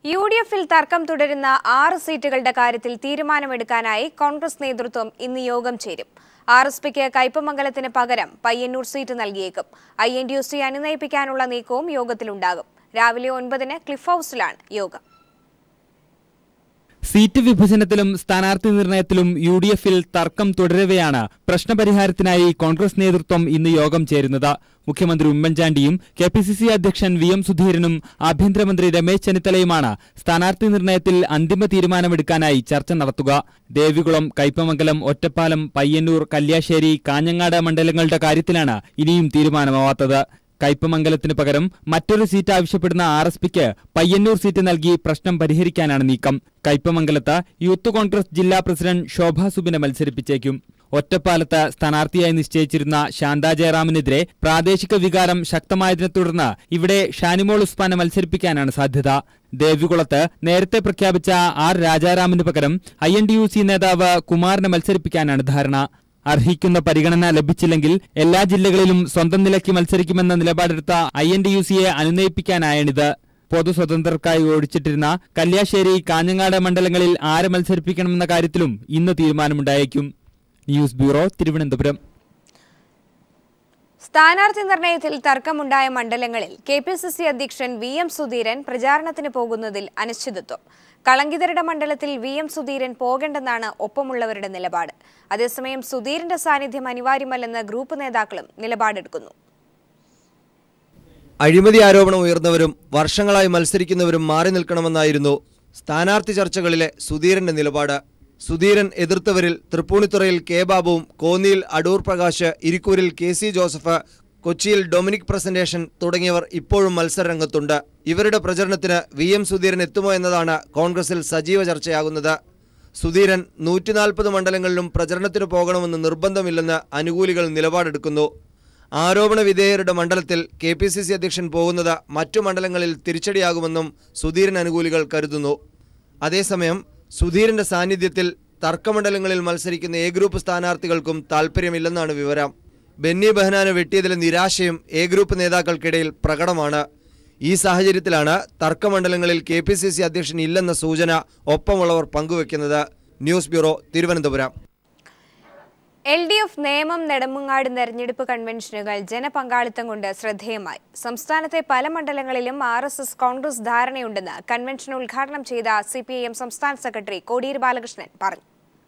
U D എഫിൽ തർക്കം തുടരുന്ന ആറ് സീറ്റുകളുടെ കാര്യത്തിൽ തീരുമാനമെടുക്കാനായി കോൺഗ്രസ് നേതൃത്വം ഇന്ന് യോഗം ചേരും ആർ എസ് പിക്ക് കയ്പമംഗലത്തിന് പകരം പയ്യന്നൂർ സീറ്റ് നൽകിയേക്കും I N D U C അനുനയിപ്പിക്കാനുള്ള നീക്കവും യോഗത്തിലുണ്ടാകും രാവിലെ ഒൻപതിന് ക്ലിഫ് ഹൌസിലാണ് യോഗം സീറ്റ് വിഭജനത്തിലും സ്ഥാനാർത്ഥി നിർണയത്തിലും യു ഡി എഫിൽ തർക്കം തുടരവെയാണ് പ്രശ്നപരിഹാരത്തിനായി കോൺഗ്രസ് നേതൃത്വം ഇന്ന് യോഗം ചേരുന്നത് മുഖ്യമന്ത്രി ഉമ്മൻചാണ്ടിയും കെ പി സി സി അധ്യക്ഷൻ വി എം സുധീരനും ആഭ്യന്തരമന്ത്രി രമേശ് ചെന്നിത്തലയുമാണ് സ്ഥാനാർത്ഥി നിർണയത്തിൽ അന്തിമ തീരുമാനമെടുക്കാനായി ചർച്ച നടത്തുക ദേവികുളം കയ്പമംഗലം ഒറ്റപ്പാലം പയ്യന്നൂർ കല്യാശ്ശേരി കാഞ്ഞങ്ങാട് മണ്ഡലങ്ങളുടെ കാര്യത്തിലാണ് ഇനിയും തീരുമാനമാവാത്തത് കയ്പമംഗലത്തിന് പകരം മറ്റൊരു സീറ്റ് ആവശ്യപ്പെടുന്ന ആർ എസ് പിക്ക് പയ്യന്നൂർ സീറ്റ് നൽകി പ്രശ്നം പരിഹരിക്കാനാണ് നീക്കം കയ്പമംഗലത്ത് യൂത്ത് കോൺഗ്രസ് ജില്ലാ പ്രസിഡന്റ് ശോഭ സുബിനെ മത്സരിപ്പിച്ചേക്കും ഒറ്റപ്പാലത്ത് സ്ഥാനാർത്ഥിയായി നിശ്ചയിച്ചിരുന്ന ശാന്ത ജയറാമിനെതിരെ പ്രാദേശിക വികാരം ശക്തമായതിനെ തുടർന്ന് ഇവിടെ ഷാനിമോൾ ഉസ്മാനെ മത്സരിപ്പിക്കാനാണ് സാധ്യത ദേവികുളത്ത് നേരത്തെ പ്രഖ്യാപിച്ച ആർ രാജാറാമിന് പകരം I N D U C നേതാവ് കുമാറിനെ മത്സരിപ്പിക്കാനാണ് ധാരണ അർഹിക്കുന്ന പരിഗണന ലഭിച്ചില്ലെങ്കിൽ എല്ലാ ജില്ലകളിലും സ്വന്തം നിലയ്ക്ക് മത്സരിക്കുമെന്ന നിലപാടെടുത്ത ഐ എൻ ഡി യു സിയെ അനുനയിപ്പിക്കാനായാണിത് പൊതു സ്വതന്ത്രർക്കായി ഓടിച്ചിട്ടിരുന്ന കല്യാശ്ശേരി കാഞ്ഞങ്ങാട് മണ്ഡലങ്ങളിൽ ആരെ മത്സരിപ്പിക്കണമെന്ന കാര്യത്തിലും ഇന്ന് തീരുമാനമുണ്ടായേക്കും ന്യൂസ് ബ്യൂറോ തിരുവനന്തപുരം സ്ഥാനാർത്ഥി നിർണയത്തിൽ തർക്കമുണ്ടായ മണ്ഡലങ്ങളിൽ കെ പി സി സി അധ്യക്ഷൻ വി എം സുധീരൻ പ്രചാരണത്തിന് പോകുന്നതിൽ അനിശ്ചിതത്വം കളങ്കിതരുടെ മണ്ഡലത്തിൽ വി എം സുധീരൻ പോകേണ്ടെന്നാണ് ഒപ്പമുള്ളവരുടെ നിലപാട് അതേസമയം സുധീരന്റെ സാന്നിധ്യം അനിവാര്യമല്ലെന്ന് ഗ്രൂപ്പ് നേതാക്കളും നിലപാടെടുക്കുന്നു അഴിമതി ആരോപണം ഉയർന്നവരും വർഷങ്ങളായി മത്സരിക്കുന്നവരും മാറി നിൽക്കണമെന്നായിരുന്നു സ്ഥാനാർത്ഥി ചർച്ചകളിലെ സുധീരന്റെ നിലപാട് സുധീരൻ എതിർത്തവരിൽ തൃപ്പൂണിത്തുറയിൽ കെ ബാബുവും കോന്നിയിൽ അടൂർ പ്രകാശ് ഇരിക്കൂരിൽ കെ സി ജോസഫ് കൊച്ചിയിൽ ഡൊമിനിക് പ്രസന്റേഷൻ തുടങ്ങിയവർ ഇപ്പോഴും മത്സരരംഗത്തുണ്ട് ഇവരുടെ പ്രചരണത്തിന് വി എം സുധീരൻ എത്തുമോ എന്നതാണ് കോൺഗ്രസിൽ സജീവ ചർച്ചയാകുന്നത് സുധീരൻ നൂറ്റിനാൽപ്പത് മണ്ഡലങ്ങളിലും പ്രചരണത്തിന് പോകണമെന്ന് നിർബന്ധമില്ലെന്ന് അനുകൂലികൾ നിലപാടെടുക്കുന്നു ആരോപണ വിധേയരുടെ മണ്ഡലത്തിൽ കെ പി സി സി അധ്യക്ഷൻ പോകുന്നത് മറ്റു മണ്ഡലങ്ങളിൽ തിരിച്ചടിയാകുമെന്നും സുധീരൻ അനുകൂലികൾ കരുതുന്നു അതേസമയം സുധീരന്റെ സാന്നിധ്യത്തിൽ തർക്കമണ്ഡലങ്ങളിൽ മത്സരിക്കുന്ന എ ഗ്രൂപ്പ് സ്ഥാനാർത്ഥികൾക്കും താൽപ്പര്യമില്ലെന്നാണ് വിവരം ബെന്നി ബെഹനാന് വെട്ടിയതിലെ നിരാശയും എ ഗ്രൂപ്പ് നേതാക്കൾക്കിടയിൽ പ്രകടമാണ് ഈ സാഹചര്യത്തിലാണ് തർക്കമണ്ഡലങ്ങളിൽ കെ പി സി സി അധ്യക്ഷൻ ഇല്ലെന്ന സൂചന ഒപ്പമുള്ളവർ പങ്കുവെക്കുന്നത് news bureau Thiruvananthapuram L D F Nemam Nedumangad തെരഞ്ഞെടുപ്പ് കൺവെൻഷനുകൾ ജനപങ്കാളിത്തം കൊണ്ട് ശ്രദ്ധേയമായി സംസ്ഥാനത്തെ പല മണ്ഡലങ്ങളിലും ആർ എസ് എസ് കോൺഗ്രസ് ധാരണയുണ്ടെന്ന് കൺവെൻഷൻ ഉദ്ഘാടനം ചെയ്ത സി പി ഐ എം സംസ്ഥാന സെക്രട്ടറി കോടിയേരി ബാലകൃഷ്ണൻ പറഞ്ഞു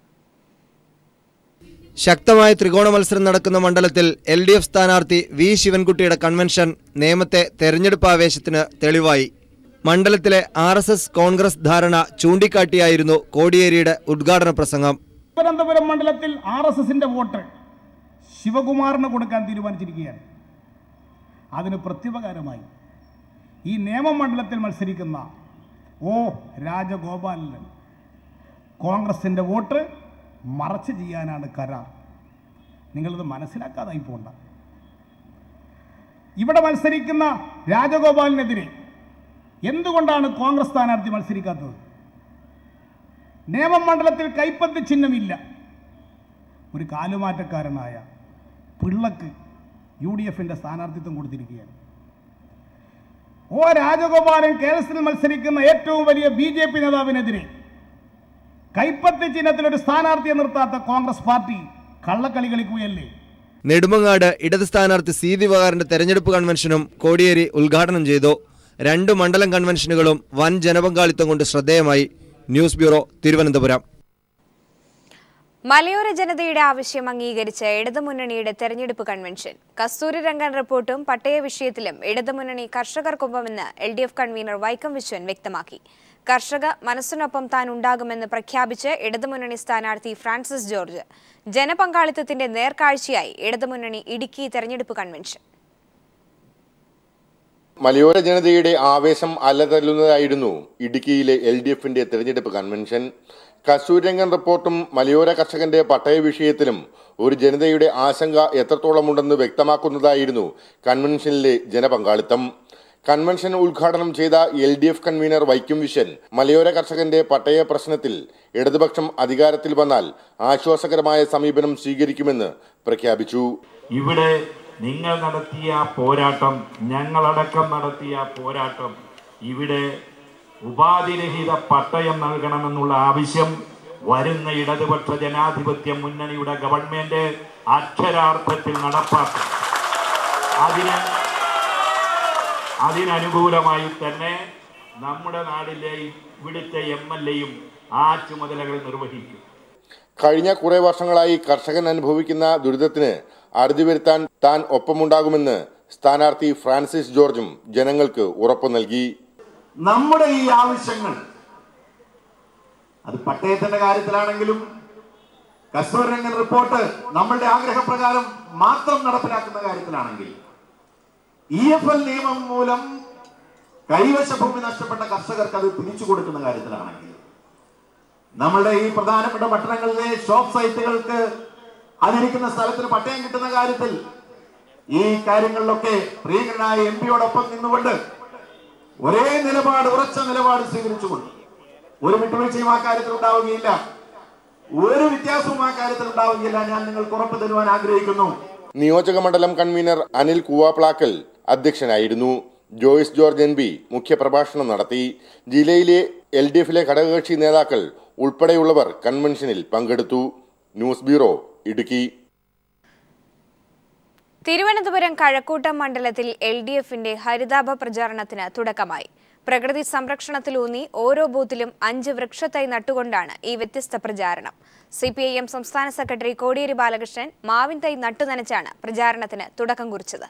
ശക്തമായ ത്രികോണ മത്സരം നടക്കുന്ന മണ്ഡലത്തിൽ എൽ ഡി എഫ് സ്ഥാനാർത്ഥി വി ശിവൻകുട്ടിയുടെ കൺവെൻഷൻ നേമത്തെ തെരഞ്ഞെടുപ്പ് ആവേശത്തിന് തെളിവായി മണ്ഡലത്തിലെ ആർ എസ് എസ് കോൺഗ്രസ് ധാരണ ചൂണ്ടിക്കാട്ടിയായിരുന്നു കോടിയേരിയുടെ ഉദ്ഘാടന പ്രസംഗം തിരുവനന്തപുരം മണ്ഡലത്തിൽ ആർ എസ് എസിന്റെ വോട്ട് ശിവകുമാറിന് കൊടുക്കാൻ തീരുമാനിച്ചിരിക്കുകയാണ് അതിന് പ്രത്യുപകാരമായി ഈ നിയമമണ്ഡലത്തിൽ മത്സരിക്കുന്ന ഓ രാജഗോപാലൻ കോൺഗ്രസിന്റെ വോട്ട് മറച്ച് ചെയ്യാനാണ് കരാർ നിങ്ങളിത് മനസ്സിലാക്കാതായി പോണ്ട ഇവിടെ മത്സരിക്കുന്ന രാജഗോപാലിനെതിരെ എന്തുകൊണ്ടാണ് കോൺഗ്രസ് സ്ഥാനാർത്ഥി മത്സരിക്കാത്തത് നിയമമണ്ഡലത്തിൽ കൈപ്പത്തി ചിഹ്നമില്ല ഒരു കാലുമാറ്റക്കാരനായ പിള്ളക്ക് യു ഡി എഫിന്റെ സ്ഥാനാർത്ഥിത്വം കൊടുത്തിരിക്കുകയാണ് ഓ രാജഗോപാലൻ കേരളത്തിൽ മത്സരിക്കുന്ന ഏറ്റവും വലിയ ബി ജെ പി നേതാവിനെതിരെ കൈപ്പത്തി ചിഹ്നത്തിൽ ഒരു സ്ഥാനാർത്ഥിയെ നിർത്താത്ത കോൺഗ്രസ് പാർട്ടി കള്ളക്കളി കളിക്കുകയല്ലേ നെടുമങ്ങാട് ഇടത് സ്ഥാനാർത്ഥി സി ദിവാകരന്റെ തെരഞ്ഞെടുപ്പ് കൺവെൻഷനും കോടിയേരി ഉദ്ഘാടനം ചെയ്തു രണ്ട് മണ്ഡലം കൺവെൻഷനുകളും വൻ ജനപങ്കാളിത്തം കൊണ്ട് ശ്രദ്ധേയമായി ന്യൂസ് ബ്യൂറോ തിരുവനന്തപുരം മലയോര ജനതയുടെ ആവശ്യം അംഗീകരിച്ച ഇടതുമുന്നണിയുടെ തെരഞ്ഞെടുപ്പ് കൺവെൻഷൻ കസ്തൂരി രംഗൻ റിപ്പോർട്ടും പട്ടയ വിഷയത്തിലും ഇടതുമുന്നണി കർഷകർക്കൊപ്പമെന്ന് L D F convener Vaikom Viswan വ്യക്തമാക്കി കർഷക മനസ്സിനൊപ്പം താൻ ഉണ്ടാകുമെന്ന് പ്രഖ്യാപിച്ച് ഇടതുമുന്നണി സ്ഥാനാർത്ഥി ഫ്രാൻസിസ് ജോർജ് ജനപങ്കാളിത്തത്തിന്റെ നേർക്കാഴ്ചയായി ഇടതുമുന്നണി ഇടുക്കി തെരഞ്ഞെടുപ്പ് കൺവെൻഷൻ മലയോര ജനതയുടെ ആവേശം അലതല്ലുന്നതായിരുന്നു ഇടുക്കിയിലെ എൽ ഡി എഫിന്റെ തെരഞ്ഞെടുപ്പ് കൺവെൻഷൻ കസ്തൂരംഗൻ റിപ്പോർട്ടും മലയോര കർഷകന്റെ പട്ടയ വിഷയത്തിലും ഒരു ജനതയുടെ ആശങ്ക എത്രത്തോളമുണ്ടെന്ന് വ്യക്തമാക്കുന്നതായിരുന്നു കൺവെൻഷനിലെ ജനപങ്കാളിത്തം കൺവെൻഷൻ ഉദ്ഘാടനം ചെയ്ത L D F convener Vaikom Viswan മലയോര കർഷകന്റെ പട്ടയ പ്രശ്നത്തിൽ ഇടതുപക്ഷം അധികാരത്തിൽ വന്നാൽ ആശ്വാസകരമായ സമീപനം സ്വീകരിക്കുമെന്ന് പ്രഖ്യാപിച്ചു ഇവിടെ നിങ്ങൾ നടത്തിയ പോരാട്ടം ഞങ്ങളടക്കം നടത്തിയ പോരാട്ടം ഇവിടെ ഉപാധിരഹിത പട്ടയം നൽകണമെന്നുള്ള ആവശ്യം വരുന്ന ഇടതുപക്ഷ ജനാധിപത്യ മുന്നണിയുടെ ഗവൺമെന്റ് അക്ഷരാർത്ഥത്തിൽ നടപ്പാക്കും അതിന് അതിനനുകൂലമായി തന്നെ നമ്മുടെ നാടിലെ ഇവിടുത്തെ എം എൽ എയും ആ ചുമതലകൾ നിർവഹിക്കും കഴിഞ്ഞ കുറെ വർഷങ്ങളായി കർഷകൻ അനുഭവിക്കുന്ന ദുരിതത്തിന് അറുതി വരുത്താൻ താൻ ഒപ്പമുണ്ടാകുമെന്ന് സ്ഥാനാർത്ഥി ഫ്രാൻസിസ് ജോർജും ജനങ്ങൾക്ക് ഉറപ്പു നൽകി നമ്മുടെ ഈ ആവശ്യങ്ങൾ അത് പട്ടയത്തിന്റെ കാര്യത്തിലാണെങ്കിലും കസ്തൂരംഗൻ റിപ്പോർട്ട് നമ്മളുടെ ആഗ്രഹപ്രകാരം മാത്രം നടപ്പിലാക്കുന്ന കാര്യത്തിലാണെങ്കിൽ ഇ എഫ് എൽ നിയമം മൂലം കൈവശ ഭൂമി നഷ്ടപ്പെട്ട കർഷകർക്ക് അത് തിരിച്ചു കൊടുക്കുന്ന കാര്യത്തിലാണെങ്കിൽ നമ്മളുടെ ഈ പ്രധാനപ്പെട്ട പട്ടണങ്ങളിലെ ഷോപ്പ് സൈറ്റുകൾക്ക് അതിരിക്കുന്ന സ്ഥലത്തിന് പട്ടയം കിട്ടുന്ന കാര്യത്തിൽ ഈ കാര്യങ്ങളിലൊക്കെ പ്രിയങ്കരനായ എം പിയോടൊപ്പം നിന്നുകൊണ്ട് ഒരേ നിലപാട് ഉറച്ച നിലപാട് സ്വീകരിച്ചുകൊണ്ട് ഒരു വിട്ടുവീഴ്ചയും ആ കാര്യത്തിൽ ഉണ്ടാവുകയില്ല ഒരു വ്യത്യാസവും ആ കാര്യത്തിൽ ഉണ്ടാവുകയില്ല ഞാൻ നിങ്ങൾക്ക് ഉറപ്പ് തരുവാൻ ആഗ്രഹിക്കുന്നു നിയോജക മണ്ഡലം കൺവീനർ അനിൽ കുവാപ്ലാക്കൽ അധ്യക്ഷനായിരുന്നു ജോയിസ് ജോർജ് എൻ ബി മുഖ്യപ്രഭാഷണം നടത്തി ജില്ലയിലെ എൽ ഡി എഫിലെ ഘടകകക്ഷി നേതാക്കൾ ഉൾപ്പെടെയുള്ളവർ കൺവെൻഷനിൽ പങ്കെടുത്തു ന്യൂസ് ബ്യൂറോ ഇടുക്കി തിരുവനന്തപുരം കഴക്കൂട്ടം മണ്ഡലത്തിൽ എൽ ഡി എഫിന്റെ ഹരിതാഭ പ്രചാരണത്തിന് തുടക്കമായി പ്രകൃതി സംരക്ഷണത്തിലൂന്നി ഓരോ ബൂത്തിലും അഞ്ച് വൃക്ഷത്തൈ നട്ടുകൊണ്ടാണ് ഈ വ്യത്യസ്ത പ്രചാരണം സി പി ഐ എം സംസ്ഥാന സെക്രട്ടറി കോടിയേരി ബാലകൃഷ്ണൻ മാവിൻ തൈ നട്ടുനനച്ചാണ് പ്രചാരണത്തിന് തുടക്കം കുറിച്ചത്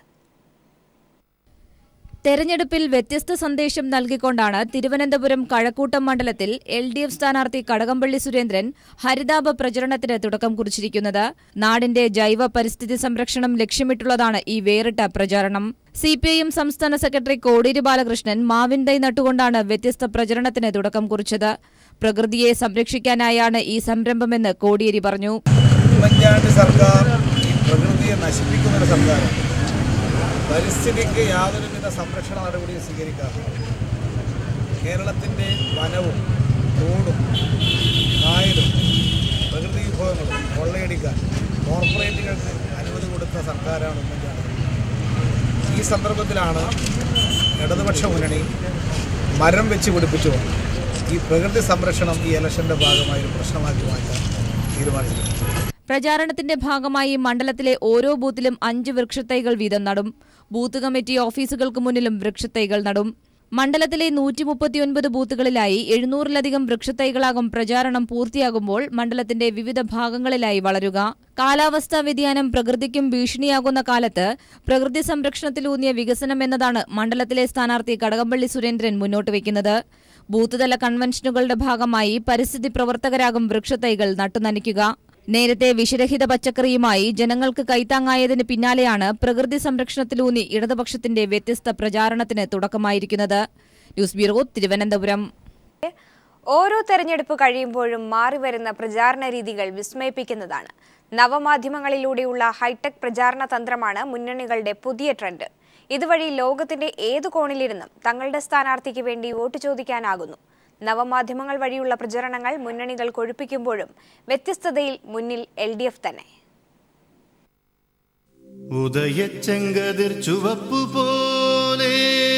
തെരഞ്ഞെടുപ്പിൽ വ്യത്യസ്ത സന്ദേശം നൽകിക്കൊണ്ടാണ് തിരുവനന്തപുരം കഴക്കൂട്ടം മണ്ഡലത്തിൽ എൽ ഡി എഫ് സ്ഥാനാർത്ഥി കടകംപള്ളി സുരേന്ദ്രൻ ഹരിതാപ പ്രചരണത്തിന് തുടക്കം കുറിച്ചിരിക്കുന്നത് നാടിന്റെ ജൈവ പരിസ്ഥിതി സംരക്ഷണം ലക്ഷ്യമിട്ടുള്ളതാണ് ഈ വേറിട്ട പ്രചാരണം സി പി ഐ എം സംസ്ഥാന സെക്രട്ടറി കോടിയേരി ബാലകൃഷ്ണൻ മാവിൻ തൈ നട്ടുകൊണ്ടാണ് വ്യത്യസ്ത പ്രചരണത്തിന് തുടക്കം കുറിച്ചത് പ്രകൃതിയെ സംരക്ഷിക്കാനായാണ് ഈ സംരംഭമെന്ന് കോടിയേരി പറഞ്ഞു ഉമ്മൻചാണ്ടി സർക്കാർ ഈ പ്രകൃതിയെ നശിപ്പിക്കുന്ന ഒരു സർക്കാരാണ് പരിസ്ഥിതിക്ക് യാതൊരുവിധ സംരക്ഷണ നടപടിയും സ്വീകരിക്കാതെ കേരളത്തിൻ്റെ വനവും തോടും കായലും പ്രകൃതി വിഭവങ്ങളും കൊള്ളയടിക്കാൻ കോർപ്പറേറ്റുകൾക്ക് അനുമതി കൊടുത്ത സർക്കാരാണ് ഉമ്മൻചാണ്ടി ഈ സന്ദർഭത്തിലാണ് ഇടതുപക്ഷ മുന്നണി മരം വെച്ച് പിടിപ്പിച്ചുകൊണ്ട് ഈ പ്രകൃതി സംരക്ഷണം ഈ ഇലക്ഷൻ്റെ ഭാഗമായി ഒരു പ്രശ്നമാക്കി മാറ്റാൻ തീരുമാനിച്ചിട്ടുണ്ട് പ്രചാരണത്തിന്റെ ഭാഗമായി മണ്ഡലത്തിലെ ഓരോ ബൂത്തിലും അഞ്ച് വൃക്ഷത്തൈകൾ വീതം നടും ബൂത്ത് കമ്മിറ്റി ഓഫീസുകൾക്ക് മുന്നിലും വൃക്ഷത്തൈകൾ നടും മണ്ഡലത്തിലെ നൂറ്റി മുപ്പത്തിയൊൻപത് ബൂത്തുകളിലായി എഴുന്നൂറിലധികം വൃക്ഷത്തൈകളാകും പ്രചാരണം പൂർത്തിയാകുമ്പോൾ മണ്ഡലത്തിന്റെ വിവിധ ഭാഗങ്ങളിലായി വളരുക കാലാവസ്ഥാ വ്യതിയാനം പ്രകൃതിക്കും ഭീഷണിയാകുന്ന കാലത്ത് പ്രകൃതി സംരക്ഷണത്തിലൂന്നിയ വികസനം എന്നതാണ് മണ്ഡലത്തിലെ സ്ഥാനാർത്ഥി കടകംപള്ളി സുരേന്ദ്രൻ മുന്നോട്ട് വയ്ക്കുന്നത് ബൂത്തുതല കൺവെൻഷനുകളുടെ ഭാഗമായി പരിസ്ഥിതി പ്രവർത്തകരാകും വൃക്ഷത്തൈകൾ നട്ടുനനയ്ക്കുക നേരത്തെ വിഷരഹിത പച്ചക്കറിയുമായി ജനങ്ങൾക്ക് കൈത്താങ്ങായതിന് പിന്നാലെയാണ് പ്രകൃതി സംരക്ഷണത്തിലൂന്നി ഇടതുപക്ഷത്തിന്റെ വ്യത്യസ്ത പ്രചാരണത്തിന് തുടക്കമായിരിക്കുന്നത് ന്യൂസ് ബ്യൂറോ തിരുവനന്തപുരം ഓരോ തെരഞ്ഞെടുപ്പ് കഴിയുമ്പോഴും മാറിവരുന്ന പ്രചാരണ രീതികൾ വിസ്മയിപ്പിക്കുന്നതാണ് നവമാധ്യമങ്ങളിലൂടെയുള്ള ഹൈടെക് പ്രചാരണ തന്ത്രമാണ് മുന്നണികളുടെ പുതിയ ട്രെൻഡ് ഇതുവഴി ലോകത്തിന്റെ ഏതു കോണിലിരുന്നും തങ്ങളുടെ സ്ഥാനാർത്ഥിക്ക് വേണ്ടി വോട്ട് ചോദിക്കാനാകുന്നു നവമാധ്യമങ്ങൾ വഴിയുള്ള പ്രചരണങ്ങൾ മുന്നണികൾ കൊഴുപ്പിക്കുമ്പോഴും വ്യത്യസ്തതയിൽ മുന്നിൽ എൽ തന്നെ ഉദയച്ചെങ്കതിർ ചുവപ്പു പോലെ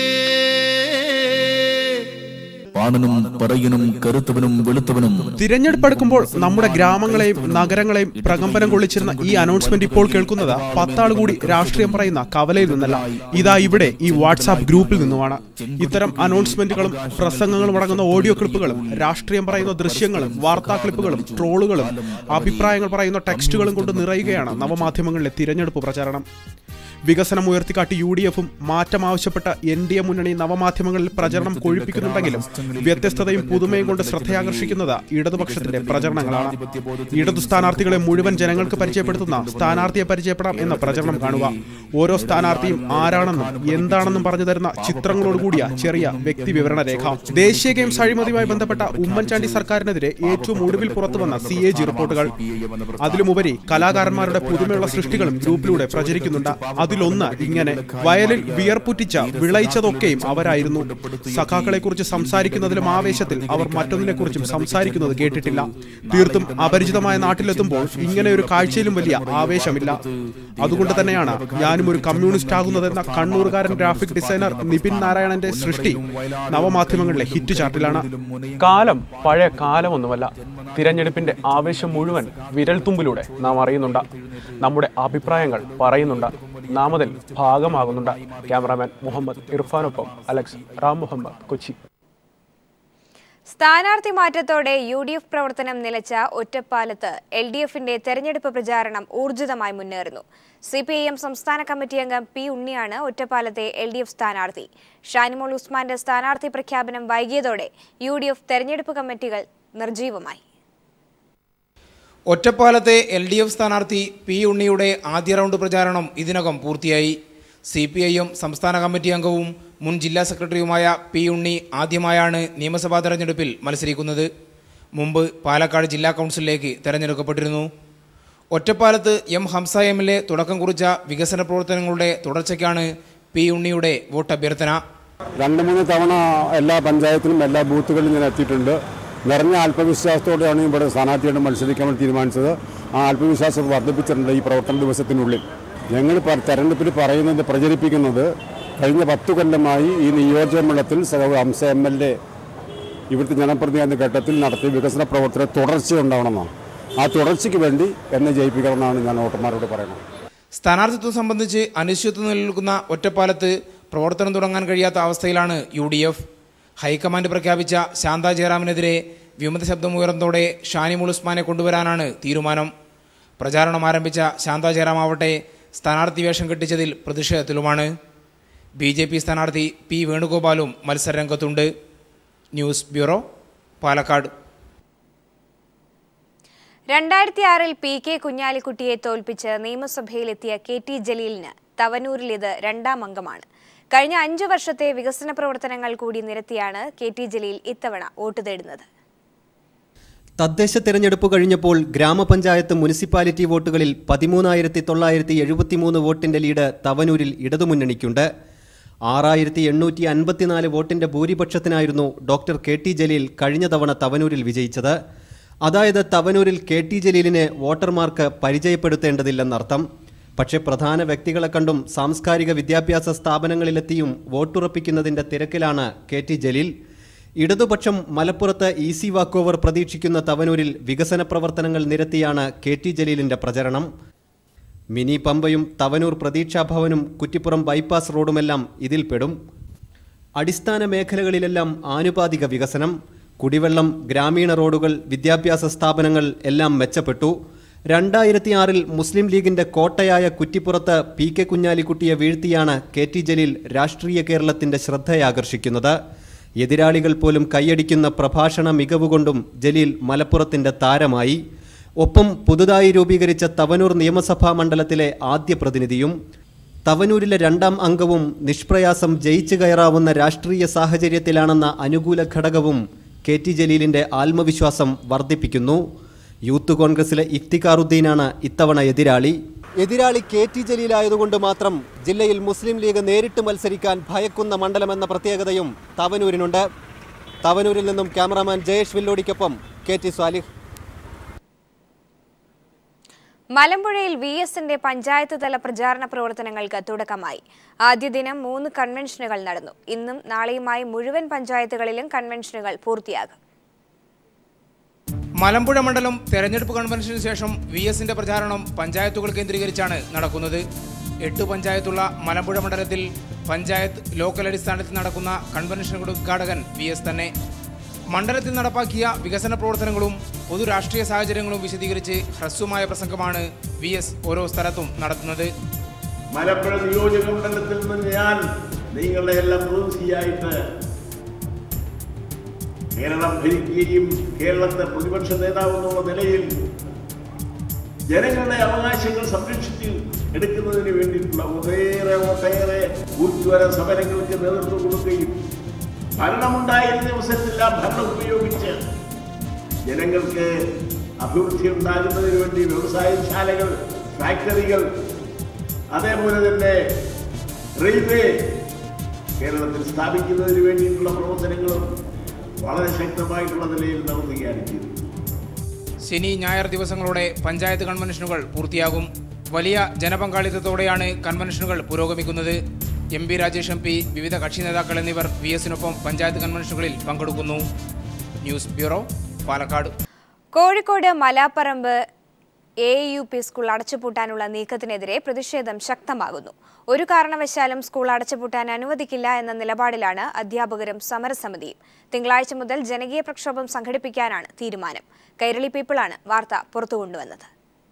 പാണനും പറയനും കരുത്തവനും വെളുത്തവനും തിരഞ്ഞെടുപ്പ് അടുക്കുമ്പോൾ നമ്മുടെ ഗ്രാമങ്ങളെയും നഗരങ്ങളെയും പ്രകമ്പനം കൊള്ളിച്ചിരുന്ന ഈ അനൗൺസ്മെന്റ് ഇപ്പോൾ കേൾക്കുന്നത് പത്താൾ കൂടി രാഷ്ട്രീയം പറയുന്ന കവലയിൽ നിന്നല്ല ഇതാ ഇവിടെ ഈ വാട്സാപ്പ് ഗ്രൂപ്പിൽ നിന്നുമാണ് ഇത്തരം അനൗൺസ്മെന്റുകളും പ്രസംഗങ്ങളും അടങ്ങുന്ന ഓഡിയോ ക്ലിപ്പുകളും രാഷ്ട്രീയം പറയുന്ന ദൃശ്യങ്ങളും വാർത്താ ക്ലിപ്പുകളും ട്രോളുകളും അഭിപ്രായങ്ങൾ പറയുന്ന ടെക്സ്റ്റുകളും കൊണ്ട് നിറയുകയാണ് നവമാധ്യമങ്ങളിലെ തിരഞ്ഞെടുപ്പ് പ്രചാരണം വികസനം ഉയർത്തിക്കാട്ടി യു ഡി എഫും മാറ്റം ആവശ്യപ്പെട്ട എൻ ഡി എ മുന്നണി നവമാധ്യമങ്ങളിൽ പ്രചരണം കൊഴിപ്പിക്കുന്നുണ്ടെങ്കിലും വ്യത്യസ്തതയും പുതുമയും കൊണ്ട് ശ്രദ്ധയാകർഷിക്കുന്നത് ഇടതുപക്ഷത്തിന്റെ പ്രചരണങ്ങളാണ് ഇടതു സ്ഥാനാർത്ഥികളെ മുഴുവൻ ജനങ്ങൾക്ക് പരിചയപ്പെടുത്തുന്ന സ്ഥാനാർത്ഥിയെ പരിചയപ്പെടാം എന്ന പ്രചരണം കാണുക ഓരോ സ്ഥാനാർത്ഥിയും ആരാണെന്നും എന്താണെന്നും പറഞ്ഞു തരുന്ന ചിത്രങ്ങളോടുകൂടിയ ചെറിയ വ്യക്തി വിവരണ രേഖ ദേശീയ ഗെയിംസ് അഴിമതിയുമായി ബന്ധപ്പെട്ട ഉമ്മൻചാണ്ടി സർക്കാരിനെതിരെ ഏറ്റവും ഒടുവിൽ പുറത്തുവന്ന സി എ ജി റിപ്പോർട്ടുകൾ അതിലുമുപരി കലാകാരന്മാരുടെ പുതുമയുള്ള സൃഷ്ടികളും ഗ്രൂപ്പിലൂടെ പ്രചരിക്കുന്നുണ്ട് അതിൽ അതിലൊന്ന് ഇങ്ങനെ വയലിൽ വിയർപ്പുറ്റിച്ച വിളയിച്ചതൊക്കെയും അവരായിരുന്നു സഖാക്കളെ കുറിച്ച് സംസാരിക്കുന്നതിലും ആവേശത്തിൽ അവർ മറ്റൊന്നിനെ കുറിച്ചും സംസാരിക്കുന്നത് കേട്ടിട്ടില്ല തീർത്തും അപരിചിതമായ നാട്ടിലെത്തുമ്പോൾ ഇങ്ങനെ ഒരു കാഴ്ചയിലും വലിയ ആവേശമില്ല അതുകൊണ്ട് തന്നെയാണ് ഞാനും ഒരു കമ്മ്യൂണിസ്റ്റ് ആകുന്നതെന്ന കണ്ണൂർകാരൻ ഗ്രാഫിക് ഡിസൈനർ നിപിൻ നാരായണന്റെ സൃഷ്ടി നവമാധ്യമങ്ങളിലെ ഹിറ്റ് ചാർട്ടിലാണ് കാലം പഴയ കാലമൊന്നുമല്ല തിരഞ്ഞെടുപ്പിന്റെ ആവേശം മുഴുവൻ വിരൽത്തുമ്പിലൂടെ നാം അറിയുന്നുണ്ട് നമ്മുടെ അഭിപ്രായങ്ങൾ പറയുന്നുണ്ട് നാം അതിൽ ഭാഗമാകുന്നുണ്ട് ക്യാമറാമാൻ മുഹമ്മദ് ഇർഫാനൊപ്പം അലക്സ് റാം മുഹമ്മദ് കൊച്ചി സ്ഥാനാർത്ഥി മാറ്റത്തോടെ യു ഡി എഫ് പ്രവർത്തനം നിലച്ച ഒറ്റപ്പാലത്ത് എൽ ഡി എഫിന്റെ തെരഞ്ഞെടുപ്പ് പ്രചാരണം ഊർജിതമായി മുന്നേറുന്നു സി പി ഐ എം സംസ്ഥാന കമ്മിറ്റി അംഗം പി ഉണ്ണിയാണ് ഒറ്റപ്പാലത്തെ എൽ ഡി എഫ് സ്ഥാനാർത്ഥി ഷാനിമോൾ ഉസ്മാന്റെ സ്ഥാനാർത്ഥി പ്രഖ്യാപനം വൈകിയതോടെ യു ഡി എഫ് തെരഞ്ഞെടുപ്പ് കമ്മിറ്റികൾ നിർജീവമായി ഒറ്റപ്പാലത്തെ എൽ ഡി എഫ് സ്ഥാനാർത്ഥി പി ഉണ്ണിയുടെ ആദ്യ റൗണ്ട് പ്രചാരണം ഇതിനകം പൂർത്തിയായി സി പി ഐ എം സംസ്ഥാന കമ്മിറ്റി അംഗവും മുൻ ജില്ലാ സെക്രട്ടറിയുമായ പി ഉണ്ണി ആദ്യമായാണ് നിയമസഭാ തെരഞ്ഞെടുപ്പിൽ മത്സരിക്കുന്നത് മുമ്പ് പാലക്കാട് ജില്ലാ കൗൺസിലിലേക്ക് തെരഞ്ഞെടുക്കപ്പെട്ടിരുന്നു ഒറ്റപ്പാലത്ത് M Hamsa M L A തുടക്കം കുറിച്ച വികസന പ്രവർത്തനങ്ങളുടെ തുടർച്ചയ്ക്കാണ് പി ഉണ്ണിയുടെ വോട്ട് അഭ്യർത്ഥന രണ്ട് മൂന്ന് തവണ എല്ലാ പഞ്ചായത്തിലും എല്ലാ ബൂത്തുകളിലും ഞാൻ എത്തിയിട്ടുണ്ട് നിറഞ്ഞ ആത്മവിശ്വാസത്തോടെയാണ് ഇവിടെ സ്ഥാനാർത്ഥിയായിട്ട് മത്സരിക്കാൻ വേണ്ടി തീരുമാനിച്ചത് ആ ആത്മവിശ്വാസം വർദ്ധിപ്പിച്ചിട്ടുണ്ട് ഈ പ്രവർത്തന ദിവസത്തിനുള്ളിൽ ഞങ്ങൾ പ- തെരഞ്ഞെടുപ്പിൽ പറയുന്നത് പ്രചരിപ്പിക്കുന്നത് കഴിഞ്ഞ പത്തു കൊല്ലമായി ഈ നിയോജകമണ്ഡലത്തിൽ സഹ- ഹംസ എം എൽ എ ഇവിടുത്തെ ജനപ്രതിനിധി എന്ന ഘട്ടത്തിൽ നടത്തിയ വികസന പ്രവർത്തനം തുടർച്ച ഉണ്ടാവണമെന്നാണ് ആ തുടർച്ചയ്ക്ക് വേണ്ടി എന്നെ ജയിപ്പിക്കണമെന്നാണ് ഞാൻ വോട്ടർമാരോട് പറയുന്നത് സ്ഥാനാർത്ഥിത്വം സംബന്ധിച്ച് അനിശ്ചിതത്വം നിലനിൽക്കുന്ന ഒറ്റപ്പാലത്ത് പ്രവർത്തനം തുടങ്ങാൻ കഴിയാത്ത അവസ്ഥയിലാണ് യു ഡി എഫ് ഹൈക്കമാൻഡ് പ്രഖ്യാപിച്ച ശാന്ത ജയറാമിനെതിരെ വിമത ശബ്ദമുയർന്നതോടെ ഷാനിമുൾ ഉസ്മാനെ കൊണ്ടുവരാനാണ് തീരുമാനം പ്രചാരണം ആരംഭിച്ച ശാന്ത ജയറാം ആവട്ടെ സ്ഥാനാർത്ഥി വേഷം കെട്ടിച്ചതിൽ പ്രതിഷേധത്തിലുമാണ് ബി ജെ പി സ്ഥാനാർത്ഥി പി വേണുഗോപാലും മത്സരരംഗത്തുണ്ട് ന്യൂസ് ബ്യൂറോ പാലക്കാട് രണ്ടായിരത്തി ആറിൽ പി കെ കുഞ്ഞാലിക്കുട്ടിയെ തോൽപ്പിച്ച് നിയമസഭയിലെത്തിയ കെ ടി ജലീലിന് തവനൂരിൽ ഇത് രണ്ടാം അംഗമാണ് കഴിഞ്ഞ അഞ്ചു വർഷത്തെ വികസന പ്രവർത്തനങ്ങൾ കൂടി നിരത്തിയാണ് കെ ടി ജലീൽ ഇത്തവണ വോട്ട് തേടുന്നത് തദ്ദേശ തെരഞ്ഞെടുപ്പ് കഴിഞ്ഞപ്പോൾ ഗ്രാമപഞ്ചായത്ത് മുനിസിപ്പാലിറ്റി വോട്ടുകളിൽ പതിമൂന്നായിരത്തി തൊള്ളായിരത്തി എഴുപത്തിമൂന്ന് വോട്ടിന്റെ ലീഡ് തവനൂരിൽ ഇടതുമുന്നണിക്കുണ്ട് ആറായിരത്തി എണ്ണൂറ്റി അൻപത്തിനാല് വോട്ടിന്റെ ഭൂരിപക്ഷത്തിനായിരുന്നു ഡോക്ടർ കെ ടി ജലീൽ കഴിഞ്ഞ തവണ തവനൂരിൽ വിജയിച്ചത് അതായത് തവനൂരിൽ കെ ടി ജലീലിനെ വോട്ടർമാർക്ക് പരിചയപ്പെടുത്തേണ്ടതില്ലെന്നർത്ഥം പക്ഷേ പ്രധാന വ്യക്തികളെ കണ്ടും സാംസ്കാരിക വിദ്യാഭ്യാസ സ്ഥാപനങ്ങളിലെത്തിയും വോട്ടുറപ്പിക്കുന്നതിന്റെ തിരക്കിലാണ് കെ ടി ജലീൽ ഇടതുപക്ഷം മലപ്പുറത്ത് ഇ സി വാക്കോവർ പ്രതീക്ഷിക്കുന്ന തവനൂരിൽ വികസന പ്രവർത്തനങ്ങൾ നിരത്തിയാണ് കെ ടി ജലീലിന്റെ പ്രചരണം മിനി പമ്പയും തവനൂർ പ്രതീക്ഷാഭവനും കുറ്റിപ്പുറം ബൈപ്പാസ് റോഡുമെല്ലാം ഇതിൽപ്പെടും അടിസ്ഥാന മേഖലകളിലെല്ലാം ആനുപാതിക വികസനം കുടിവെള്ളം ഗ്രാമീണ റോഡുകൾ വിദ്യാഭ്യാസ സ്ഥാപനങ്ങൾ എല്ലാം മെച്ചപ്പെട്ടു രണ്ടായിരത്തി ആറിൽ മുസ്ലിം ലീഗിന്റെ കോട്ടയായ കുറ്റിപ്പുറത്ത് പി കെ കുഞ്ഞാലിക്കുട്ടിയെ വീഴ്ത്തിയാണ് കെ ടി ജലീൽ രാഷ്ട്രീയ കേരളത്തിന്റെ ശ്രദ്ധയാകർഷിക്കുന്നത് എതിരാളികൾ പോലും കൈയടിക്കുന്ന പ്രഭാഷണ മികവുകൊണ്ടും ജലീൽ മലപ്പുറത്തിന്റെ താരമായി ഒപ്പം പുതുതായി രൂപീകരിച്ച തവനൂർ നിയമസഭാ മണ്ഡലത്തിലെ ആദ്യ പ്രതിനിധിയും തവനൂരിലെ രണ്ടാം അംഗവും നിഷ്പ്രയാസം ജയിച്ചു കയറാവുന്ന രാഷ്ട്രീയ സാഹചര്യത്തിലാണെന്ന അനുകൂല ഘടകവും കെ ടി ജലീലിന്റെ ആത്മവിശ്വാസം വർദ്ധിപ്പിക്കുന്നു യൂത്ത് കോൺഗ്രസിലെ ഇഫ്തിഖാറുദ്ദീനാണ് ഇത്തവണ എതിരാളി എതിരാളി കെ ടി ജലീലായതുകൊണ്ട് മാത്രം ജില്ലയിൽ മുസ്ലിം ലീഗ് നേരിട്ട് മത്സരിക്കാൻ ഭയക്കുന്ന മണ്ഡലമെന്ന പ്രത്യേകതയും തവനൂരിനുണ്ട് തവനൂരിൽ നിന്നും ക്യാമറാമാൻ ജയേഷ് വില്ലോടിക്കൊപ്പം കെ ടി സ്വാലിഹ് മലമ്പുഴയിൽ വി എസിന്റെ പഞ്ചായത്ത് തല പ്രചാരണ പ്രവർത്തനങ്ങൾക്ക് തുടക്കമായി ആദ്യ ദിനം മൂന്ന് കൺവെൻഷനുകൾ നടന്നു ഇന്നും നാളെയുമായി മുഴുവൻ പഞ്ചായത്തുകളിലും കൺവെൻഷനുകൾ പൂർത്തിയാകും മലമ്പുഴ മണ്ഡലം തെരഞ്ഞെടുപ്പ് കൺവെൻഷന് ശേഷം വി എസിന്റെ പ്രചാരണം പഞ്ചായത്തുകൾ കേന്ദ്രീകരിച്ചാണ് നടക്കുന്നത് എട്ട് പഞ്ചായത്തുള്ള മലമ്പുഴ മണ്ഡലത്തിൽ പഞ്ചായത്ത് ലോക്കൽ അടിസ്ഥാനത്തിൽ നടക്കുന്ന കൺവെൻഷനുകളുടെ ഉദ്ഘാടകൻ വി എസ് തന്നെ മണ്ഡലത്തിൽ നടപ്പാക്കിയ വികസന പ്രവർത്തനങ്ങളും പൊതു രാഷ്ട്രീയ സാഹചര്യങ്ങളും വിശദീകരിച്ച് ഹ്രസ്വമായ പ്രസംഗമാണ് വി എസ് ഓരോ സ്ഥലത്തും നടത്തുന്നത് മലപ്പുഴ നിയോജക മണ്ഡലത്തിൽ നിന്ന് ഞാൻ നിങ്ങളുടെ എല്ലാം പ്രതിനിധിയായിട്ട് കേരളം ഭരിക്കുകയും കേരളത്തെ പ്രതിപക്ഷ നേതാവ് എന്നുള്ള നിലയിൽ ജനങ്ങളുടെ അവകാശങ്ങൾ സംരക്ഷിച്ച് എടുക്കുന്നതിന് വേണ്ടിയിട്ടുള്ള ഒട്ടേറെ ഒട്ടേറെ ഉജ്ജ്വല സമരങ്ങൾക്ക് നേതൃത്വം കൊടുക്കുകയും ഭരണമുണ്ടായിരുന്ന അവസരത്തില്ല ഭരണം ഉപയോഗിച്ച് ജനങ്ങൾക്ക് അഭിവൃദ്ധി ഉണ്ടാകുന്നതിന് വേണ്ടി വ്യവസായശാലകൾ ഫാക്ടറികൾ അതേപോലെ തന്നെ റെയിൽവേ കേരളത്തിൽ സ്ഥാപിക്കുന്നതിന് വേണ്ടിയിട്ടുള്ള പ്രവർത്തനങ്ങളും വളരെ ശക്തമായിട്ടുള്ള നിലയിൽ നടത്തുകയാണ് ചെയ്തത് ശനി ഞായർ ദിവസങ്ങളോടെ പഞ്ചായത്ത് കൺവെൻഷനുകൾ പൂർത്തിയാകും വലിയ ജനപങ്കാളിത്തത്തോടെയാണ് കൺവെൻഷനുകൾ പുരോഗമിക്കുന്നത് M P Rajesh M P വിവിധ കക്ഷി നേതാക്കൾ എന്നിവർ വി എസിനൊപ്പം പഞ്ചായത്ത് കൺവെൻഷനുകളിൽ പങ്കെടുക്കുന്നു news bureau Palakkad Kozhikode Malaparamba A U P school അടച്ചുപൂട്ടാനുള്ള നീക്കത്തിനെതിരെ പ്രതിഷേധം ശക്തമാകുന്നു ഒരു കാരണവശാലും സ്കൂൾ അടച്ചുപൂട്ടാൻ അനുവദിക്കില്ല എന്ന നിലപാടിലാണ് അധ്യാപകരും സമരസമിതിയും തിങ്കളാഴ്ച മുതൽ ജനകീയ പ്രക്ഷോഭം സംഘടിപ്പിക്കാനാണ് തീരുമാനം കൈരളി പീപ്പിളാണ് വാർത്ത പുറത്തുകൊണ്ടുവന്നത്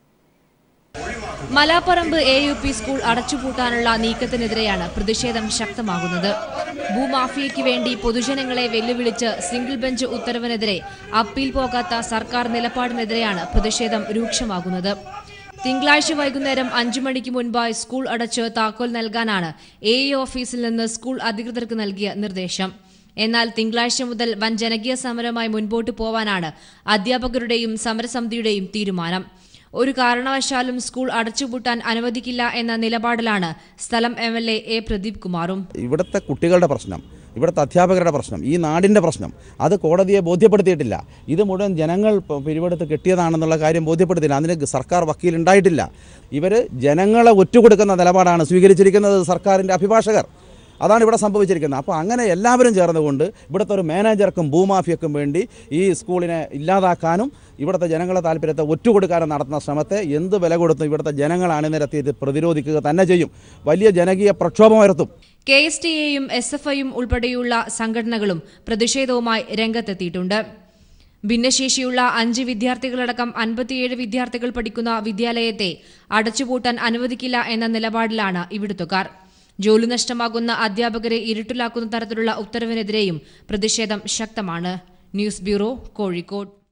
Malaparamba A U P school അടച്ചുപൂട്ടാനുള്ള നീക്കത്തിനെതിരെയാണ് പ്രതിഷേധം ശക്തമാകുന്നത് ഭൂമാഫിയയ്ക്ക് വേണ്ടി പൊതുജനങ്ങളെ വെല്ലുവിളിച്ച് സിംഗിൾ ബെഞ്ച് ഉത്തരവിനെതിരെ അപ്പീൽ പോകാത്ത സർക്കാർ നിലപാടിനെതിരെയാണ് പ്രതിഷേധം രൂക്ഷമാകുന്നത് തിങ്കളാഴ്ച വൈകുന്നേരം അഞ്ചു മണിക്ക് മുൻപായി സ്കൂൾ അടച്ച് താക്കോൽ നൽകാനാണ് എ ഇ ഓഫീസിൽ നിന്ന് സ്കൂൾ അധികൃതർക്ക് നൽകിയ നിർദ്ദേശം എന്നാൽ തിങ്കളാഴ്ച മുതൽ വൻ ജനകീയ സമരമായി മുൻപോട്ട് പോവാനാണ് അധ്യാപകരുടെയും സമരസമിതിയുടെയും തീരുമാനം ഒരു കാരണവശാലും സ്കൂൾ അടച്ചുപൂട്ടാൻ അനുവദിക്കില്ല എന്ന നിലപാടിലാണ് സ്ഥലം M L A A Pradeep കുമാറും ഇവിടുത്തെ കുട്ടികളുടെ പ്രശ്നം ഇവിടുത്തെ അധ്യാപകരുടെ പ്രശ്നം ഈ നാടിൻ്റെ പ്രശ്നം അത് കോടതിയെ ബോധ്യപ്പെടുത്തിയിട്ടില്ല ഇത് മുഴുവൻ ജനങ്ങൾ പ- പിരിവെടുത്ത് കിട്ടിയതാണെന്നുള്ള കാര്യം ബോധ്യപ്പെടുത്തിയില്ല അതിന് സർക്കാർ വക്കീൽ ഉണ്ടായിട്ടില്ല ഇവർ ജനങ്ങളെ ഒറ്റുകൊടുക്കുന്ന നിലപാടാണ് സ്വീകരിച്ചിരിക്കുന്നത് സർക്കാരിൻ്റെ അഭിഭാഷകർ അതാണ് ഇവിടെ സംഭവിച്ചിരിക്കുന്നത് അപ്പോൾ അങ്ങനെ എല്ലാവരും ചേർന്നുകൊണ്ട് ഇവിടുത്തെ ഒരു മാനേജർക്കും ഭൂമാഫിയക്കും വേണ്ടി ഈ സ്കൂളിനെ ഇല്ലാതാക്കാനും ഇവിടുത്തെ ജനങ്ങളെ താല്പര്യത്തെ ഒറ്റുകൊടുക്കാനും നടത്തുന്ന ശ്രമത്തെ എന്ത് വില കൊടുത്തും ഇവിടുത്തെ ജനങ്ങൾ അണിനിരത്തി ഇത് പ്രതിരോധിക്കുക തന്നെ ചെയ്യും വലിയ ജനകീയ പ്രക്ഷോഭം ഉയർത്തും കെ എസ് ടി എയും എസ് എഫ് ഐയും ഉൾപ്പെടെയുള്ള സംഘടനകളും പ്രതിഷേധവുമായി രംഗത്തെത്തിയിട്ടുണ്ട് ഭിന്നശേഷിയുള്ള അഞ്ച് വിദ്യാർത്ഥികളടക്കം അൻപത്തിയേഴ് വിദ്യാർത്ഥികൾ പഠിക്കുന്ന വിദ്യാലയത്തെ അടച്ചുപൂട്ടാൻ അനുവദിക്കില്ല എന്ന നിലപാടിലാണ് ഇവിടുത്തുകാർ ജോലി നഷ്ടമാകുന്ന അധ്യാപകരെ ഇരുട്ടിലാക്കുന്ന തരത്തിലുള്ള ഉത്തരവിനെതിരെയും പ്രതിഷേധം ശക്തമാണ് ന്യൂസ് ബ്യൂറോ കോഴിക്കോട്